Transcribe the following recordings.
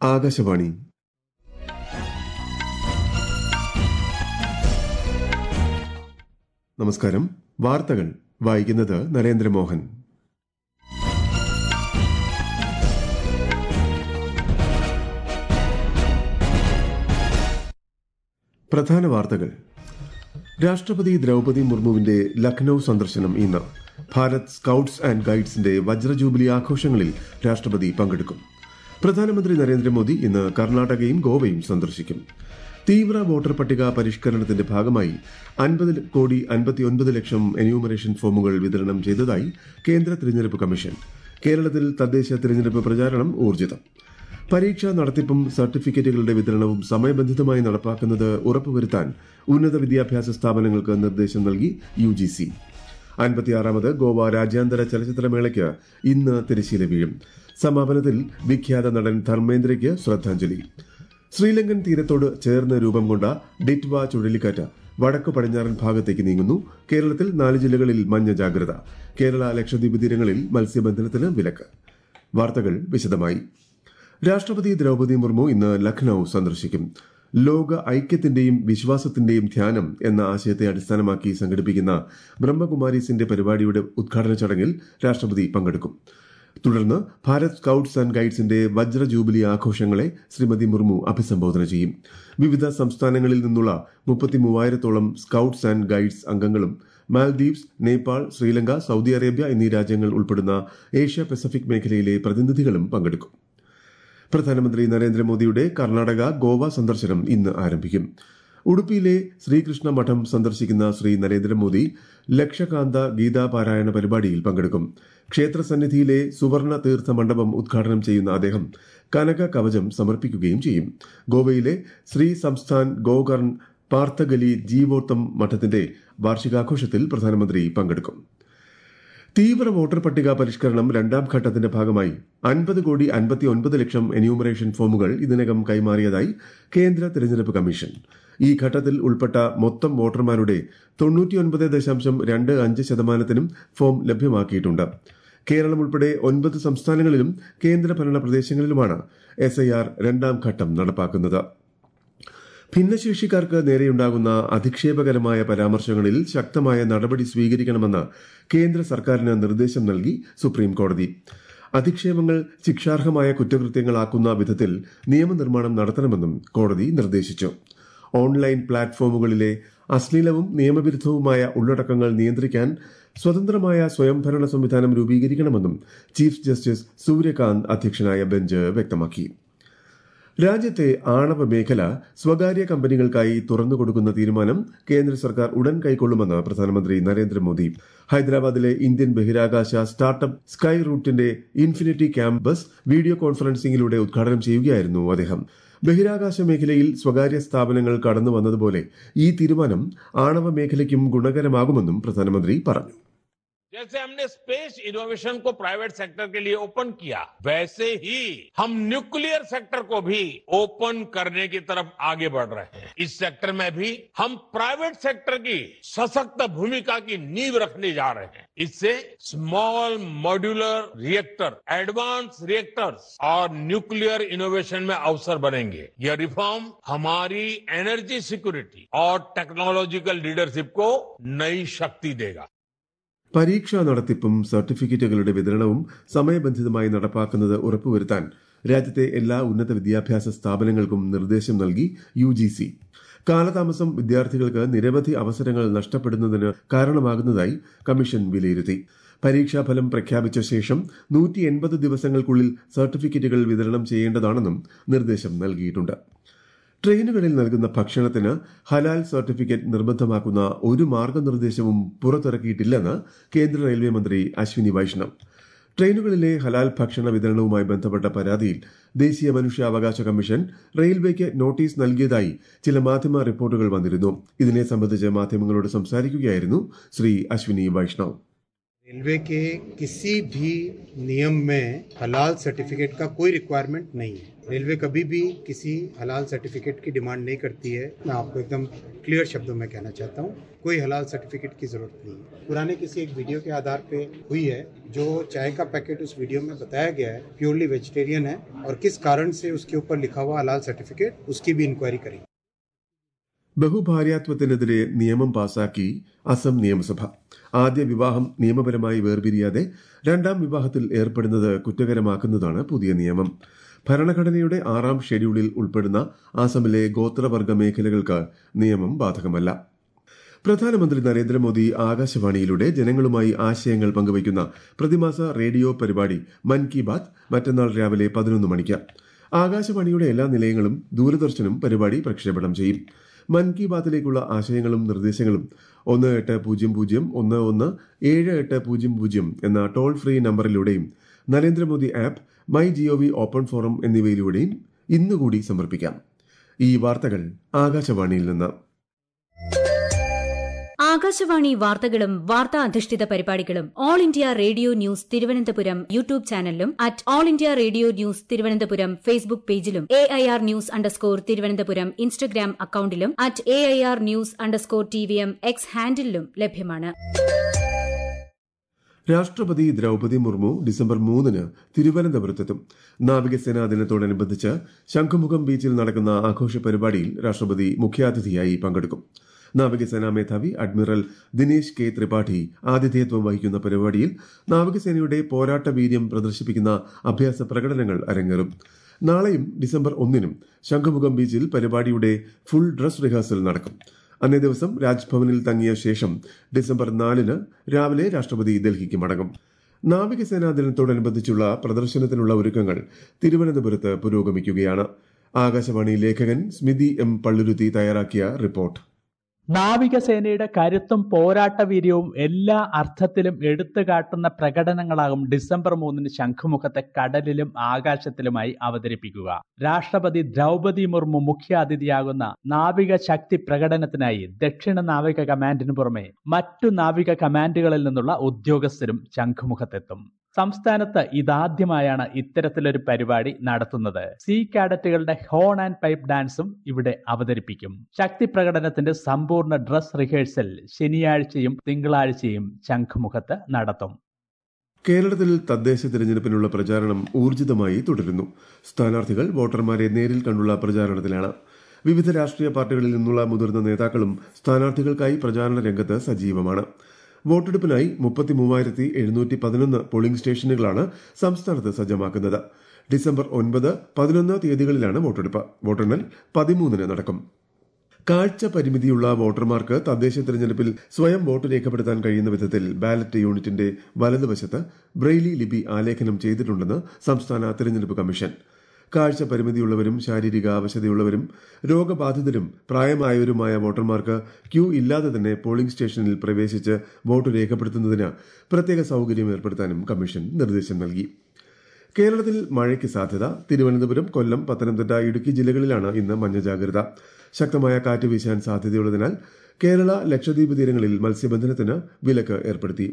ആകാശവാണി നമസ്കാരം വാർത്തകൾ വായിക്കുന്നത് നരേന്ദ്രമോഹൻ പ്രധാന വാർത്തകൾ രാഷ്ട്രപതി ദ്രൗപദി മുർമുവിന്റെ ലക്നൌ സന്ദർശനം ഇന്ന് ഭാരത് സ്കൌട്ട്സ് ആൻഡ് ഗൈഡ്സിന്റെ വജ്രജൂബിലി ആഘോഷങ്ങളിൽ രാഷ്ട്രപതി പങ്കെടുക്കും പ്രധാനമന്ത്രി നരേന്ദ്രമോദി ഇന്ന് കർണാടകയും ഗോവയും സന്ദർശിക്കും തീവ്ര വോട്ടർ പട്ടിക പരിഷ്കരണത്തിന്റെ ഭാഗമായി അൻപത് കോടി അൻപത്തിയൊൻപത് ലക്ഷം എന്യൂമറേഷൻ ഫോമുകൾ വിതരണം ചെയ്തതായി കേന്ദ്ര തിരഞ്ഞെടുപ്പ് കമ്മീഷൻ കേരളത്തിൽ തദ്ദേശ തിരഞ്ഞെടുപ്പ് പ്രചാരണം ഊർജിതം പരീക്ഷാ നടത്തിപ്പും സർട്ടിഫിക്കറ്റുകളുടെ വിതരണവും സമയബന്ധിതമായി നടപ്പാക്കുന്നത് ഉറപ്പുവരുത്താൻ ഉന്നത വിദ്യാഭ്യാസ സ്ഥാപനങ്ങൾക്ക് നിർദ്ദേശം നൽകി യു ജി സി അൻപത്തിയാറാമത് ഗോവ രാജ്യാന്തര ചലച്ചിത്രമേളയ്ക്ക് ഇന്ന് തിരശ്ശീല വീഴും സമാപനത്തിൽ വിഖ്യാത നടൻ ധർമ്മേന്ദ്രയ്ക്ക് ശ്രദ്ധാഞ്ജലി ശ്രീലങ്കൻ തീരത്തോട് ചേർന്ന് രൂപം കൊണ്ട ഡിറ്റ്വ ചുഴലിക്കാറ്റ് വടക്കു പടിഞ്ഞാറൻ ഭാഗത്തേക്ക് നീങ്ങുന്നു കേരളത്തിൽ നാല് ജില്ലകളിൽ മഞ്ഞ ജാഗ്രത കേരള ലക്ഷദ്വീപ് തീരങ്ങളിൽ മത്സ്യബന്ധനത്തിന് വിലക്ക് വാർത്തകൾ വിശദമായി രാഷ്ട്രപതി ദ്രൗപദി മുർമു ഇന്ന് ലക്നൌ സന്ദർശിക്കും ലോക ഐക്യത്തിന്റെയും വിശ്വാസത്തിന്റെയും ധ്യാനം എന്ന ആശയത്തെ അടിസ്ഥാനമാക്കി സംഘടിപ്പിക്കുന്ന ബ്രഹ്മകുമാരീസിന്റെ പരിപാടിയുടെ ഉദ്ഘാടന ചടങ്ങിൽ രാഷ്ട്രപതി പങ്കെടുക്കും തുടർന്ന് ഭാരത് സ്കൌട്ട്സ് ആൻഡ് ഗൈഡ്സിന്റെ വജ്ര ജൂബിലി ആഘോഷങ്ങളെ ശ്രീമതി മുർമു അഭിസംബോധന ചെയ്യും വിവിധ സംസ്ഥാനങ്ങളിൽ നിന്നുള്ള മുപ്പത്തിമൂവായിരത്തോളം സ്കൌട്ട്സ് ആൻഡ് ഗൈഡ്സ് അംഗങ്ങളും മാൽദീവ്സ് നേപ്പാൾ ശ്രീലങ്ക സൌദി അറേബ്യ എന്നീ രാജ്യങ്ങൾ ഉൾപ്പെടുന്ന ഏഷ്യ പസഫിക് മേഖലയിലെ പ്രതിനിധികളും പങ്കെടുക്കും പ്രധാനമന്ത്രി നരേന്ദ്രമോദിയുടെ കർണാടക ഗോവ സന്ദർശനം ഇന്ന് ആരംഭിക്കും ഉടുപ്പിയിലെ ശ്രീകൃഷ്ണ മഠം സന്ദർശിക്കുന്ന ശ്രീ നരേന്ദ്രമോദി ലക്ഷകാന്ത ഗീതാപാരായണ പരിപാടിയിൽ പങ്കെടുക്കും ക്ഷേത്രസന്നിധിയിലെ സുവർണ തീർത്ഥ മണ്ഡപം ഉദ്ഘാടനം ചെയ്യുന്ന അദ്ദേഹം കനക കവചം സമർപ്പിക്കുകയും ചെയ്യും ഗോവയിലെ ശ്രീ സംസ്ഥാൻ ഗോകർൺ പാർത്ഥഗലി ജീവോത്തം മഠത്തിന്റെ വാർഷികാഘോഷത്തിൽ പ്രധാനമന്ത്രി പങ്കെടുക്കും തീവ്ര വോട്ടർ പട്ടിക പരിഷ്കരണം രണ്ടാം ഘട്ടത്തിന്റെ ഭാഗമായി അൻപത് കോടി അൻപത്തി ഒൻപത് ലക്ഷം എന്യൂമറേഷൻ ഫോമുകൾ ഇതിനകം കൈമാറിയതായി കേന്ദ്ര തിരഞ്ഞെടുപ്പ് കമ്മീഷൻ ഈ ഘട്ടത്തിൽ ഉൾപ്പെട്ട മൊത്തം വോട്ടർമാരുടെ തൊണ്ണൂറ്റിയൊൻപത് ദശാംശം രണ്ട് അഞ്ച് ശതമാനത്തിനും ഫോം ലഭ്യമാക്കിയിട്ടുണ്ട് കേരളം ഉൾപ്പെടെ ഒൻപത് സംസ്ഥാനങ്ങളിലും കേന്ദ്രഭരണ പ്രദേശങ്ങളിലുമാണ് എസ്ഐആർ രണ്ടാം ഘട്ടം നടപ്പാക്കുന്നത് ഭിന്നശേഷിക്കാർക്ക് നേരെയുണ്ടാകുന്ന അധിക്ഷേപകരമായ പരാമർശങ്ങളിൽ ശക്തമായ നടപടി സ്വീകരിക്കണമെന്ന് കേന്ദ്ര സർക്കാരിന് നിർദ്ദേശം നൽകി സുപ്രീം കോടതി അധിക്ഷേപങ്ങൾ ശിക്ഷാർഹമായ കുറ്റകൃത്യങ്ങളാക്കുന്ന വിധത്തിൽ നിയമനിർമ്മാണം നടത്തണമെന്നും കോടതി നിർദ്ദേശിച്ചു ഓൺലൈൻ പ്ലാറ്റ്ഫോമുകളിലെ അശ്ലീലവും നിയമവിരുദ്ധവുമായ ഉള്ളടക്കങ്ങൾ നിയന്ത്രിക്കാൻ സ്വതന്ത്രമായ സ്വയംഭരണ സംവിധാനം രൂപീകരിക്കണമെന്നും ചീഫ് ജസ്റ്റിസ് സൂര്യകാന്ത് അധ്യക്ഷനായ ബെഞ്ച് വ്യക്തമാക്കി രാജ്യത്തെ ആണവ മേഖല സ്വകാര്യ കമ്പനികൾക്കായി തുറന്നുകൊടുക്കുന്ന തീരുമാനം കേന്ദ്ര സർക്കാർ ഉടൻ കൈക്കൊള്ളുമെന്ന് പ്രധാനമന്ത്രി നരേന്ദ്രമോദി ഹൈദരാബാദിലെ ഇന്ത്യൻ ബഹിരാകാശ സ്റ്റാർട്ടപ്പ് സ്കൈ റൂട്ടിന്റെ ഇൻഫിനിറ്റി ക്യാമ്പസ് വീഡിയോ കോൺഫറൻസിംഗിലൂടെ ഉദ്ഘാടനം ചെയ്യുകയായിരുന്നു അദ്ദേഹം ബഹിരാകാശ മേഖലയിൽ സ്വകാര്യ സ്ഥാപനങ്ങൾ കടന്നു വന്നതുപോലെ ഈ തീരുമാനം ആണവ മേഖലയ്ക്കും ഗുണകരമാകുമെന്നും പ്രധാനമന്ത്രി പറഞ്ഞു जैसे हमने स्पेस इनोवेशन को प्राइवेट सेक्टर के लिए ओपन किया वैसे ही हम न्यूक्लियर सेक्टर को भी ओपन करने की तरफ आगे बढ़ रहे हैं इस सेक्टर में भी हम प्राइवेट सेक्टर की सशक्त भूमिका की नींव रखने जा रहे हैं इससे small modular reactor advance reactors और न्यूक्लियर इनोवेशन में अवसर बनेंगे यह रिफॉर्म हमारी एनर्जी सिक्योरिटी और टेक्नोलॉजिकल लीडरशिप को नई शक्ति देगा പരീക്ഷാ നടത്തിപ്പും സർട്ടിഫിക്കറ്റുകളുടെ വിതരണവും സമയബന്ധിതമായി നടപ്പാക്കുന്നത് ഉറപ്പുവരുത്താൻ രാജ്യത്തെ എല്ലാ ഉന്നത വിദ്യാഭ്യാസ സ്ഥാപനങ്ങൾക്കും നിർദ്ദേശം നൽകി യു ജി സി കാലതാമസം വിദ്യാർത്ഥികൾക്ക് നിരവധി അവസരങ്ങൾ നഷ്ടപ്പെടുന്നതിന് കാരണമാകുന്നതായി കമ്മീഷൻ വിലയിരുത്തി പരീക്ഷാഫലം പ്രഖ്യാപിച്ച ശേഷം നൂറ്റി എൺപത് ദിവസങ്ങൾക്കുള്ളിൽ സർട്ടിഫിക്കറ്റുകൾ വിതരണം ചെയ്യേണ്ടതാണെന്നും നിർദ്ദേശം നൽകിയിട്ടുണ്ട് ട്രെയിനുകളിൽ നൽകുന്ന ഭക്ഷണത്തിന് ഹലാൽ സർട്ടിഫിക്കറ്റ് നിർബന്ധമാക്കുന്ന ഒരു മാർഗനിർദ്ദേശവും പുറത്തിറക്കിയിട്ടില്ലെന്ന് കേന്ദ്ര റെയിൽവേ മന്ത്രി അശ്വിനി വൈഷ്ണവ് ട്രെയിനുകളിലെ ഹലാൽ ഭക്ഷണ വിതരണവുമായി ബന്ധപ്പെട്ട പരാതിയിൽ ദേശീയ മനുഷ്യാവകാശ കമ്മീഷൻ റെയിൽവേക്ക് നോട്ടീസ് നൽകിയതായി ചില മാധ്യമ റിപ്പോർട്ടുകൾ വന്നിരുന്നു ഇതിനെ സംബന്ധിച്ച് മാധ്യമങ്ങളോട് സംസാരിക്കുകയായിരുന്നു ശ്രീ അശ്വിനി വൈഷ്ണവ് रेलवे के किसी भी नियम में हलाल सर्टिफिकेट का कोई रिक्वायरमेंट नहीं है रेलवे कभी भी किसी हलाल सर्टिफिकेट की डिमांड नहीं करती है मैं आपको एकदम क्लियर शब्दों में कहना चाहता हूँ कोई हलाल सर्टिफिकेट की जरूरत नहीं है पुराने किसी एक वीडियो के आधार पे हुई है जो चाय का पैकेट उस वीडियो में बताया गया है प्योरली वेजिटेरियन है और किस कारण से उसके ऊपर लिखा हुआ हलाल सर्टिफिकेट उसकी भी इंक्वायरी करेंगे ബഹുഭാര്യാത്വത്തിനെതിരെ നിയമം പാസാക്കി അസം നിയമസഭ ആദ്യ വിവാഹം നിയമപരമായി വേർപിരിയാതെ രണ്ടാം വിവാഹത്തിൽ ഏർപ്പെടുന്നത് കുറ്റകരമാക്കുന്നതാണ് പുതിയ നിയമം ഭരണഘടനയുടെ ആറാം ഷെഡ്യൂളിൽ ഉൾപ്പെടുന്ന ആസമിലെ ഗോത്രവർഗ മേഖലകൾക്ക് നിയമം ബാധകമല്ല പ്രധാനമന്ത്രി നരേന്ദ്രമോദി ആകാശവാണിയിലൂടെ ജനങ്ങളുമായി ആശയങ്ങൾ പങ്കുവയ്ക്കുന്ന പ്രതിമാസ റേഡിയോ പരിപാടി മൻ കി ബാത് മറ്റന്നാൾ രാവിലെ പതിനൊന്ന് മണിക്ക് ആകാശവാണിയുടെ എല്ലാ നിലയങ്ങളും ദൂരദർശനും പരിപാടി പ്രക്ഷേപണം ചെയ്യും മൻ കി ബാത്തിലേക്കുള്ള ആശയങ്ങളും നിർദ്ദേശങ്ങളും ഒന്ന് എട്ട് പൂജ്യം പൂജ്യം ഒന്ന് ഒന്ന് ഏഴ് എട്ട് പൂജ്യം പൂജ്യം എന്ന ടോൾ ഫ്രീ നമ്പറിലൂടെയും Narendra Modi app my gov open forum എന്നിവയിലൂടെയും ഇന്നുകൂടി സമർപ്പിക്കാം ഈ വാർത്തകൾ ആകാശവാണിയിൽ നിന്ന് ആകാശവാണി വാർത്തകളും വാർത്താ അധിഷ്ഠിത പരിപാടികളും all India radio news Thiruvananthapuram YouTube ചാനലിലും at all India radio news Thiruvananthapuram Facebook പേജിലും A I R news underscore Thiruvananthapuram Instagram അക്കൌണ്ടിലും at A I R news underscore T V M X ഹാൻഡിലും ലഭ്യമാണ് രാഷ്ട്രപതി ദ്രൌപതി മുർമു ഡിസംബർ മൂന്നിന് തിരുവനന്തപുരത്തെത്തും നാവികസേനാ ദിനത്തോടനുബന്ധിച്ച് ശംഖുമുഖം ബീച്ചിൽ നടക്കുന്ന ആഘോഷ പരിപാടിയിൽ രാഷ്ട്രപതി മുഖ്യാതിഥിയായി പങ്കെടുക്കും നാവികസേനാ മേധാവി അഡ്മിറൽ ദിനേശ് കെ ത്രിപാഠി ആതിഥേയത്വം വഹിക്കുന്ന പരിപാടിയിൽ നാവികസേനയുടെ പോരാട്ട വീര്യം പ്രദർശിപ്പിക്കുന്ന അഭ്യാസ പ്രകടനങ്ങൾ അരങ്ങേറും നാളെയും ഡിസംബർ ഒന്നിനും ശംഖുമുഖം ബീച്ചിൽ പരിപാടിയുടെ ഫുൾ ഡ്രസ് റിഹേഴ്സൽ നടക്കും അന്നേ ദിവസം രാജ്ഭവനിൽ തങ്ങിയ ശേഷം ഡിസംബർ നാലിന് രാവിലെ രാഷ്ട്രപതി ഡൽഹിക്ക് മടങ്ങും നാവികസേനാ ദിനത്തോടനുബന്ധിച്ചുള്ള പ്രദർശനത്തിനുള്ള ഒരുക്കങ്ങൾ തിരുവനന്തപുരത്ത് പുരോഗമിക്കുകയാണ് ആകാശവാണി ലേഖകൻ സ്മിതി എം പള്ളുരുത്തി തയ്യാറാക്കിയ റിപ്പോർട്ട് നാവികസേനയുടെ കരുത്തും പോരാട്ടവീര്യവും എല്ലാ അർത്ഥത്തിലും എടുത്തു കാട്ടുന്ന പ്രകടനങ്ങളാകും ഡിസംബർ മൂന്നിന് ശംഖുമുഖത്തെ കടലിലും ആകാശത്തിലുമായി അവതരിപ്പിക്കുക രാഷ്ട്രപതി ദ്രൗപതി മുർമു മുഖ്യാതിഥിയാകുന്ന നാവിക ശക്തി പ്രകടനത്തിനായി ദക്ഷിണ നാവിക കമാൻഡിന് പുറമെ മറ്റു നാവിക കമാൻഡുകളിൽ നിന്നുള്ള ഉദ്യോഗസ്ഥരും ശംഖുമുഖത്തെത്തും സംസ്ഥാനത്ത് ഇതാദ്യമായാണ് ഇത്തരത്തിലൊരു പരിപാടി നടത്തുന്നത് സീ കാഡറ്റുകളുടെ ഹോൺ ആൻഡ് പൈപ്പ് ഡാൻസും ഇവിടെ അവതരിപ്പിക്കും ശക്തി പ്രകടനത്തിന്റെ സമ്പൂർണ്ണ ഡ്രസ് റിഹേഴ്സൽ ശനിയാഴ്ചയും തിങ്കളാഴ്ചയും ശംഖുമുഖത്ത് നടത്തും കേരളത്തിൽ തദ്ദേശ തിരഞ്ഞെടുപ്പിനുള്ള പ്രചാരണം ഊർജിതമായി തുടരുന്നു സ്ഥാനാർത്ഥികൾ വോട്ടർമാരെ നേരിൽ കണ്ടുള്ള പ്രചാരണത്തിലാണ് വിവിധ രാഷ്ട്രീയ പാർട്ടികളിൽ നിന്നുള്ള മുതിർന്ന നേതാക്കളും സ്ഥാനാർത്ഥികൾക്കായി പ്രചാരണ രംഗത്ത് സജീവമാണ് വോട്ടെടുപ്പിനായി മുപ്പത്തി മൂവായിരത്തി എഴുന്നൂറ്റി പതിനൊന്ന് പോളിംഗ് സ്റ്റേഷനുകളാണ് സംസ്ഥാനത്ത് സജ്ജമാക്കുന്നത് ഡിസംബർ ഒൻപത് പതിനൊന്ന് തീയതികളിലാണ് വോട്ടെടുപ്പ് വോട്ടെണ്ണൽ പതിമൂന്നിന് നടക്കും കാഴ്ച പരിമിതിയുള്ള വോട്ടർമാർക്ക് തദ്ദേശ തിരഞ്ഞെടുപ്പിൽ സ്വയം വോട്ട് രേഖപ്പെടുത്താൻ കഴിയുന്ന വിധത്തിൽ ബാലറ്റ് യൂണിറ്റിന്റെ വലതുവശത്ത് ബ്രെയിലി ലിപി ആലേഖനം ചെയ്തിട്ടുണ്ടെന്ന് സംസ്ഥാന തിരഞ്ഞെടുപ്പ് കമ്മീഷൻ കാഴ്ച പരിമിതിയുള്ളവരും ശാരീരിക അവശതയുള്ളവരും രോഗബാധിതരും പ്രായമായവരുമായ വോട്ടർമാർക്ക് ക്യൂ ഇല്ലാതെ തന്നെ പോളിംഗ് സ്റ്റേഷനിൽ പ്രവേശിച്ച് വോട്ട് രേഖപ്പെടുത്തുന്നതിന് പ്രത്യേക സൌകര്യം ഏർപ്പെടുത്താനും കമ്മീഷൻ നിർദ്ദേശം നൽകി കേരളത്തിൽ മഴയ്ക്ക് സാധ്യത തിരുവനന്തപുരം കൊല്ലം പത്തനംതിട്ട ഇടുക്കി ജില്ലകളിലാണ് ഇന്ന് മഞ്ഞ ജാഗ്രത ശക്തമായ കാറ്റ് വീശാൻ സാധ്യതയുള്ളതിനാൽ കേരള ലക്ഷദ്വീപ് തീരങ്ങളിൽ മത്സ്യബന്ധനത്തിന് വിലക്ക് ഏർപ്പെടുത്തി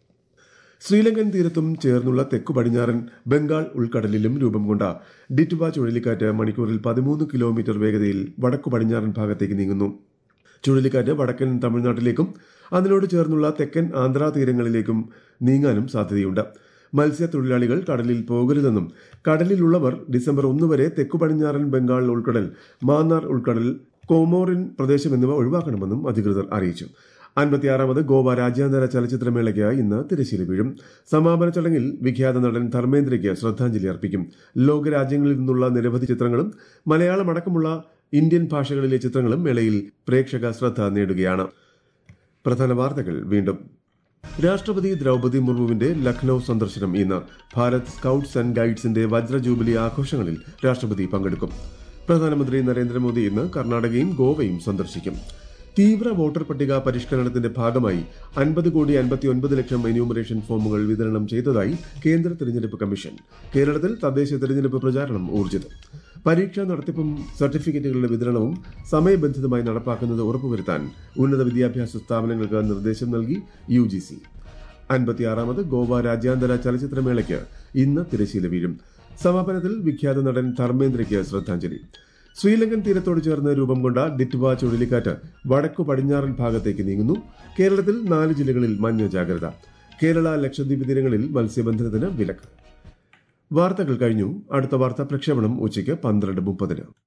ശ്രീലങ്കൻ തീരത്തും ചേർന്നുള്ള തെക്കു പടിഞ്ഞാറൻ ബംഗാൾ ഉൾക്കടലിലും രൂപം കൊണ്ട ഡിറ്റുവ ചുഴലിക്കാറ്റ് മണിക്കൂറിൽ പതിമൂന്ന് കിലോമീറ്റർ വേഗതയിൽ വടക്കു പടിഞ്ഞാറൻ ഭാഗത്തേക്ക് നീങ്ങുന്നു ചുഴലിക്കാറ്റ് വടക്കൻ തമിഴ്നാട്ടിലേക്കും അതിനോട് ചേർന്നുള്ള തെക്കൻ ആന്ധ്രാ തീരങ്ങളിലേക്കും നീങ്ങാനും സാധ്യതയുണ്ട് മത്സ്യത്തൊഴിലാളികൾ കടലിൽ പോകരുതെന്നും കടലിലുള്ളവർ ഡിസംബർ ഒന്ന് വരെ തെക്കു പടിഞ്ഞാറൻ ബംഗാൾ ഉൾക്കടൽ മാന്നാർ ഉൾക്കടൽ കോമോറിൻ പ്രദേശം എന്നിവ ഒഴിവാക്കണമെന്നും അധികൃതർ അറിയിച്ചു അൻപത്തിയാറാമത് ഗോവ രാജ്യാന്തര ചലച്ചിത്രമേളയ്ക്ക് ഇന്ന് തിരശ്ശീല വീഴും സമാപന ചടങ്ങിൽ വിഖ്യാത നടൻ ധർമ്മേന്ദ്രയ്ക്ക് ശ്രദ്ധാഞ്ജലി അർപ്പിക്കും ലോകരാജ്യങ്ങളിൽ നിന്നുള്ള നിരവധി ചിത്രങ്ങളും മലയാളമടക്കമുള്ള ഇന്ത്യൻ ഭാഷകളിലെ ചിത്രങ്ങളും മേളയിൽ പ്രേക്ഷക ശ്രദ്ധ നേടുകയാണ് പ്രധാന വാർത്തകൾ വീണ്ടും രാഷ്ട്രപതി ദ്രൌപതി മുർമുവിന്റെ ലക്നൌ സന്ദർശനം ഇന്ന് ഭാരത് സ്കൌട്ട്സ് ആൻഡ് ഗൈഡ്സിന്റെ വജ്ര ജൂബിലി ആഘോഷങ്ങളിൽ രാഷ്ട്രപതി പങ്കെടുക്കും പ്രധാനമന്ത്രി നരേന്ദ്രമോദി ഇന്ന് കർണാടകയും ഗോവയും സന്ദർശിക്കും തീവ്ര വോട്ടർ പട്ടിക പരിഷ്കരണത്തിന്റെ ഭാഗമായി അൻപത് കോടി അൻപത്തിയൊൻപത് ലക്ഷം എന്യൂമറേഷൻ ഫോമുകൾ വിതരണം ചെയ്തതായി കേന്ദ്ര തെരഞ്ഞെടുപ്പ് കമ്മീഷൻ കേരളത്തിൽ തദ്ദേശ തെരഞ്ഞെടുപ്പ് പ്രചാരണം ഊർജിതം പരീക്ഷാ നടത്തിപ്പും സർട്ടിഫിക്കറ്റുകളുടെ വിതരണവും സമയബന്ധിതമായി നടപ്പാക്കുന്നത് ഉറപ്പുവരുത്താൻ ഉന്നത വിദ്യാഭ്യാസ സ്ഥാപനങ്ങൾക്ക് നിർദ്ദേശം നൽകി യു ജി സി അൻപത്തിയാറാമത് ഗോവ രാജ്യാന്തര ചലച്ചിത്രമേളയ്ക്ക് ഇന്ന് തിരശീല വീഴും സമാപനത്തിൽ വിഖ്യാത നടൻ ധർമ്മേന്ദ്രയ്ക്ക് ശ്രദ്ധാഞ്ജലി ശ്രീലങ്കൻ തീരത്തോട് ചേർന്ന് രൂപം കൊണ്ട ഡിറ്റ്വ ചുഴലിക്കാറ്റ് വടക്കു പടിഞ്ഞാറൻ ഭാഗത്തേക്ക് നീങ്ങുന്നു കേരളത്തിൽ നാല് ജില്ലകളിൽ മഞ്ഞ ജാഗ്രത കേരള ലക്ഷദ്വീപ് തീരങ്ങളിൽ മത്സ്യബന്ധനത്തിന് വിലക്ക് വാർത്തകൾ കഴിഞ്ഞു അടുത്ത വാർത്താ പ്രക്ഷേപണം ഉച്ചയ്ക്ക് പന്ത്രണ്ട് മുപ്പതിന്